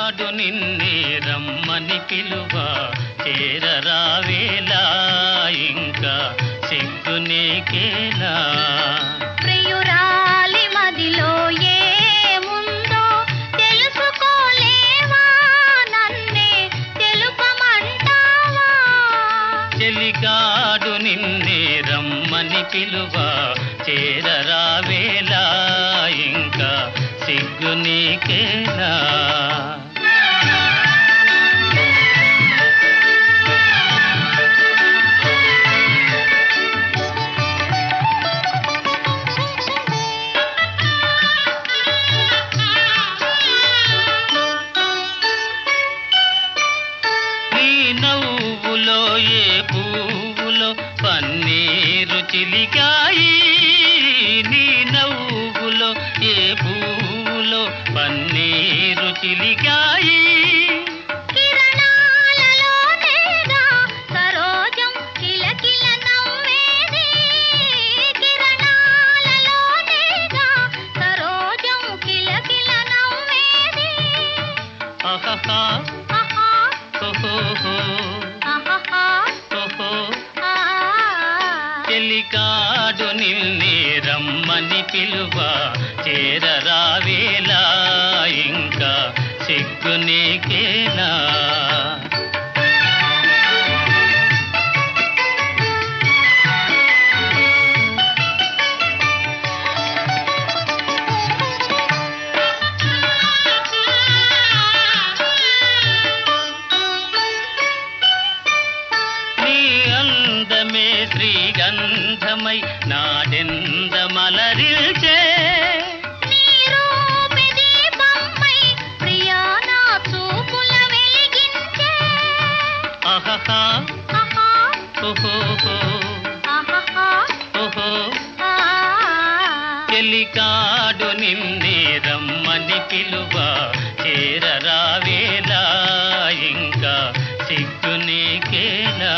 చెలికాడు నిన్నే రమ్మని పిలువ చేరరావేలా ఇంకా సిగ్గు నీకేలా ప్రియురాలి మదిలో ఏముందో తెలుసుకోలేవా నన్నే తెలుపమంటావా చెలికాడు నిన్నే రమ్మని పిలువ చేరరావేలా ఇంకా సిగ్గు నీకేలా నీ నవ్వులో ఏ పువ్వులో పన్నీరు చిలికాయి నీ నవ్వులో ఏ పువ్వులో పన్నీరు చిలికాయి కిరణాలలోనేగా సరోజం కిలకిల నవ్వేది కిరణాలలోనేగా సరోజం కిలకిల నవ్వేది అహహా ఆహా ఓహోహో ఆహాహా ఓహో ఆ చెలికాడు నిన్నే రమ్మని పిలువ చేరరావేలా ఇంకా సిగ్గు నీకేలా నీ అందమే శ్రీగంధమై నాడెంద మలరిల్చే నీ రూపి దీపమ్మై ప్రియా నా చూపుల వెలిగించే అహహా ఆహా ఓహోహో ఆహాహా ఓహో ఆ చెలికాడు నిన్నే రమ్మని పిలువ చేరరావేలా ఇంకా సిగ్గు నీకేలా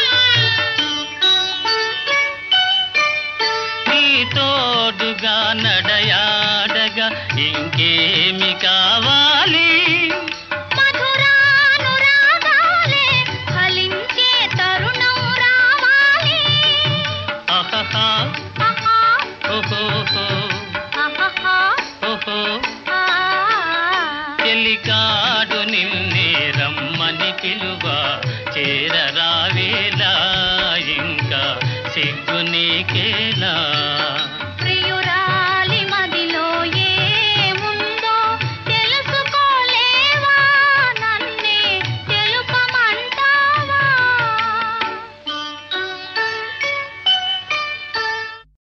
నీ తోడుగా